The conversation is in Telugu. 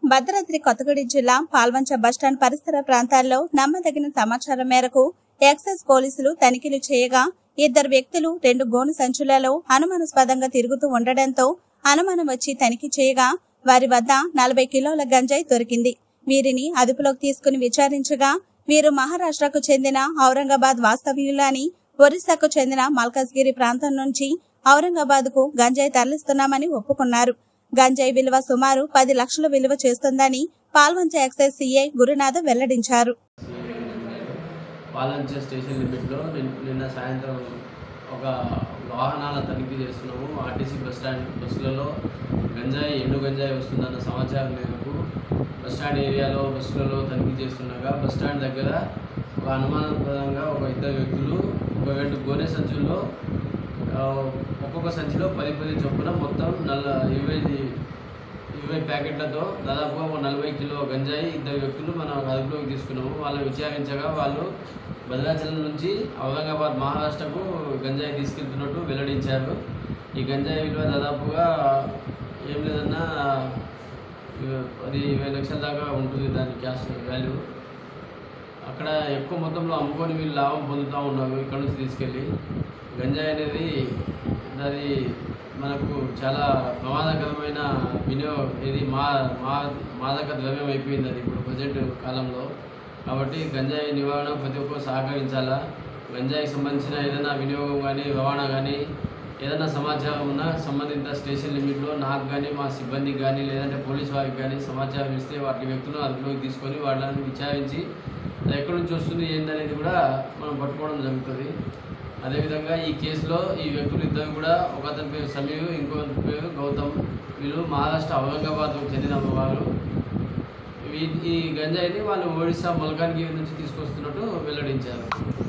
భద్రాద్రి కొత్తగూడెం జిల్లా పాల్వంచ బస్టాండ్ పరిసర ప్రాంతాల్లో నమ్మదగిన సమాచారం మేరకు ఎక్సైజ్ పోలీసులు తనిఖీలు చేయగా ఇద్దరు వ్యక్తులు రెండు గోను సంచులలో అనుమానాస్పదంగా తిరుగుతూ ఉండడంతో అనుమానం వచ్చి తనిఖీ చేయగా వారి వద్ద నలభై కిలోల గంజాయి దొరికింది వీరిని అదుపులోకి తీసుకుని విచారించగా వీరు మహారాష్ట్రకు చెందిన ఔరంగాబాద్ వాస్తవ్యులు అని ఒరిస్సాకు చెందిన మల్కాజ్గిరి ప్రాంతం నుంచి ఔరంగాబాద్ కు గంజాయి తరలిస్తున్నామని ఒప్పుకున్నారు గంజాయి విలువ సుమారు పది లక్షల విలువ చేస్తుందని పాల్వంచ ఎక్సైజ్ సీఐ గురునాథ్ వెల్లడించారు పాలంచ స్టేషన్ లిమిట్లో నిన్- నిన్న సాయంత్రం ఒక వాహనాల తనిఖీ చేస్తున్నాము ఆర్టీసీ బస్ స్టాండ్ బస్సులలో గంజాయి ఎండు గంజాయి వస్తుందన్న సమాచారం మేరకు బస్ స్టాండ్ ఏరియాలో బస్సులలో తనిఖీ చేస్తుండగా బస్ స్టాండ్ దగ్గర ఒక అనుమానాస్పదంగా ఒక ఇద్దరు వ్యక్తులు ఒక రెండు గోనె సంచుల్లో ఆ, ఒక్కొక్క సంచిలో పది పది చొప్పున మొత్తం నల్ల ఇరవై ఇరవై ప్యాకెట్లతో దాదాపుగా ఒక నలభై కిలో గంజాయి ఇద్దరు వ్యక్తులు మనం అదుపులోకి తీసుకున్నాము వాళ్ళని విచారించగా వాళ్ళు భద్రాచలం నుంచి ఔరంగాబాద్ మహారాష్ట్రకు గంజాయి తీసుకెళ్తున్నట్టు వెల్లడించారు ఈ గంజాయి విలువ దాదాపుగా ఏం లేదన్నా ఇవ- పది ఇరవై లక్షల దాకా ఉంటుంది దాని క్యాష్ వాల్యూ అక్కడ ఎక్కువ మొత్తంలో అమ్ముకొని వీళ్ళు లాభం పొందుతూ ఉన్నారు ఇక్కడ నుంచి తీసుకెళ్ళి గంజాయి అనేది అది మనకు చాలా ప్రమాదకరమైన వినియోగం ఇది మా మా మాదక ద్రవ్యం అయిపోయింది అది ఇప్పుడు ప్రజెంట్ కాలంలో కాబట్టి గంజాయి నివారణ ప్రతి ఒక్కరు సహకరించాలా గంజాయికి సంబంధించిన ఏదైనా వినియోగం కానీ రవాణా కానీ ఏదైనా సమాచారం ఉన్నా సంబంధిత స్టేషన్ లిమిట్లో నాకు కానీ మా సిబ్బందికి కానీ లేదంటే పోలీస్ వారికి కానీ సమాచారం ఇస్తే వాటి వ్యక్తులను అదుపులోకి తీసుకొని వాళ్ళని విచారించి అది ఎక్కడి నుంచి వస్తుంది ఏందనేది కూడా మనం పట్టుకోవడం జరుగుతుంది అదేవిధంగా ఈ కేసులో ఈ వ్యక్తులు ఇద్దరు కూడా ఒక అతని పేరు సమీర్ ఇంకో పేరు గౌతమ్ వీళ్ళు మహారాష్ట్ర ఔరంగాబాద్కు చెందిన వారు ఈ ఈ గంజాయిని వాళ్ళు ఒడిశా మల్కాన్గిరి నుంచి తీసుకొస్తున్నట్టు వెల్లడించారు